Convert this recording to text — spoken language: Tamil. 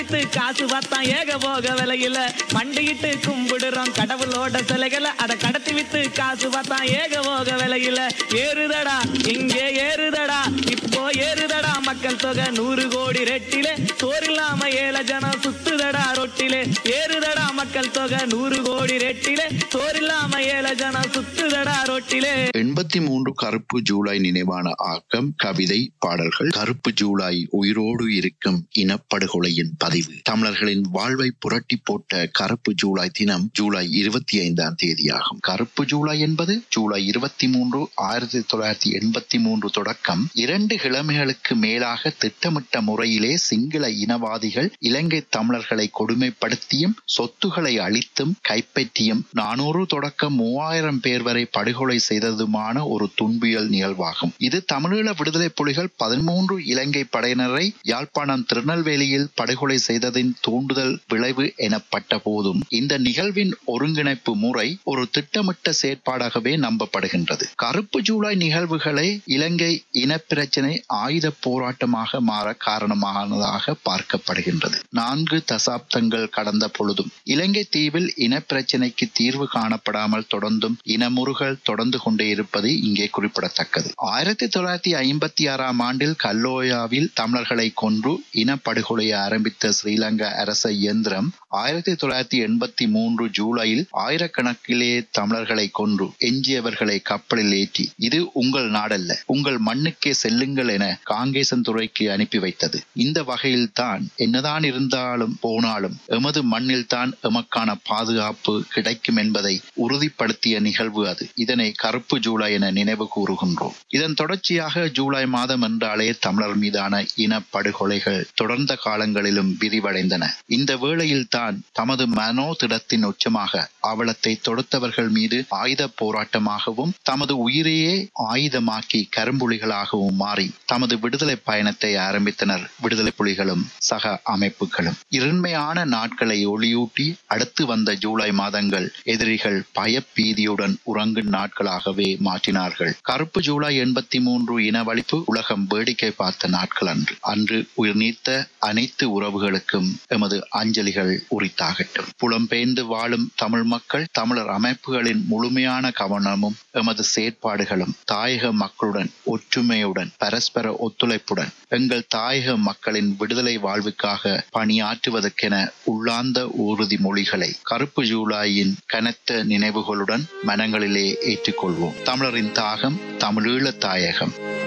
வித்து காசு பார்த்தான் ஏக போக விலையில மண்டிக்கிட்டு கும்பிடுறோம் கடவுளோட சிலைகளை அத கடத்தி வித்து காசு பார்த்தான் ஏக போக விலையில ஏறுதடா இங்கே ஏறுதடா இப்போ ஏறுதடா மக்கள் தொகை நூறு கோடி ரெட்டிலே சோறில்லாம ஏழ ஜனம் சுத்துதடா ரொட்டிலே ஏறுதடா மக்கள் தொகை நூறு கோடி ரெட்டிலே சோறில்லாம ஏழ ஜனம் சுத்துதடா ரொட்டிலே எண்பத்தி மூன்று கருப்பு ஜூலை நினைவான ஆக்கம் கவிதை பாடல்கள் கருப்பு ஜூலை உயிரோடு இருக்கும் இனப்படுகொலையின் பதிவு தமிழர்களின் வாழ்வை புரட்டி போட்ட கருப்பு ஜூலை தினம் ஜூலை இருபத்தி ஐந்தாம் தேதியாகும் கருப்பு ஜூலை என்பது ஜூலை இருபத்தி மூன்று ஆயிரத்தி தொள்ளாயிரத்தி எண்பத்தி மூன்று தொடக்கம் இரண்டு கிழமைகளுக்கு மேலாக திட்டமிட்ட முறையிலே சிங்கள இனவாதிகள் இலங்கை தமிழர்களை கொடுமைப்படுத்தியும் சொத்துக்களை அழித்தும் கைப்பற்றியும் நானூறு தொடக்கம் மூவாயிரம் பேர் வரை படுகொலை செய்ததுமான ஒரு துன்பியல் நிகழ்வாகும் இது தமிழீழ விடுதலை புலிகள் பதிமூன்று இலங்கை படையினரை யாழ்ப்பாணம் திருநெல்வேலியில் படுகொலை செய்ததின் தூண்டுதல் விளைவு எனப்பட்ட போதும் இந்த நிகழ்வின் ஒருங்கிணைப்பு முறை ஒரு திட்டமிட்ட செயற்பாடாகவே நம்பப்படுகின்றது கருப்பு ஜூலை நிகழ்வுகளை இலங்கை இனப்பிரச்சினை ஆயுத போராட்டமாக மாற காரணமானதாக பார்க்கப்படுகின்றது நான்கு தசாப்தங்கள் கடந்த பொழுதும் இலங்கை தீவில் இனப்பிரச்சினைக்கு தீர்வு காணப்படாமல் தொடர்ந்தும் இனமுறுகள் தொடர்ந்து கொண்டே இருப்பது இங்கே குறிப்பிடத்தக்கது ஆயிரத்தி தொள்ளாயிரத்தி ஐம்பத்தி ஆறாம் ஆண்டில் கல்லோயாவில் தமிழர்களை கொன்று இனப்படுகொலையை ஆரம்பித்த ஸ்ரீலங்கா அரச இயந்திரம் ஆயிரத்தி தொள்ளாயிரத்தி எண்பத்தி மூன்று ஜூலையில் ஆயிரக்கணக்கிலே தமிழர்களை கொன்று எஞ்சியவர்களை கப்பலில் ஏற்றி இது உங்கள் நாடல்ல உங்கள் மண்ணுக்கே செல்லுங்கள் என காங்கேசன் துறைக்கு அனுப்பி வைத்தது இந்த வகையில் தான் என்னதான் இருந்தாலும் போனாலும் எமது மண்ணில் தான் எமக்கான பாதுகாப்பு கிடைக்கும் என்பதை உறுதிப்படுத்திய நிகழ்வு அது இதனை கருப்பு ஜூலை என நினைவு கூறுகின்றோம் இதன் தொடர்ச்சியாக ஜூலை மாதம் என்றாலே தமிழர் மீதான இனப்படுகொலைகள் தொடர்ந்த காலங்களிலும் விரிவடைந்தன இந்த வேளையில் தான் தமது மனோதிடத்தின் உச்சமாக அவலத்தை தொடுத்தவர்கள் மீது ஆயுத போராட்டமாகவும் தமது உயிரையே ஆயுதமாக்கி கரும்புலிகளாகவும் மாறி தமது விடுதலை பயணத்தை ஆரம்பித்தனர் விடுதலை புலிகளும் சக அமைப்புகளும் இருண்மையான நாட்களை ஒளியூட்டி அடுத்து வந்த ஜூலை மாதங்கள் எதிரிகள் பயப்பீதியுடன் உறங்கும் நாட்களாகவே மாற்றினார்கள் கருப்பு ஜூலை எண்பத்தி மூன்று இனவழிப்பு உலகம் வேடிக்கை பார்த்த நாட்கள் அன்று அன்று உயிர் நீத்த அனைத்து உறவுகளுக்கும் எமது அஞ்சலிகள் உரித்தாகட்டும் புலம்பெயர்ந்து வாழும் தமிழ் மக்கள் தமிழர் அமைப்புகளின் முழுமையான கவனமும் எமது செயற்பாடுகளும் தாயக மக்களுடன் ஒற்றுமையுடன் பரஸ்பர ஒத்துழைப்புடன் எங்கள் தாயக மக்களின் விடுதலை வாழ்வுக்காக பணியாற்றுவதற்கென உள்ளார்ந்த உறுதிமொழிகளை கருப்பு ஜூலாயின் கனத்த நினைவுகளுடன் மனங்களிலே ஏற்றுக்கொள்வோம் தமிழரின் தாகம் தமிழீழ தாயகம்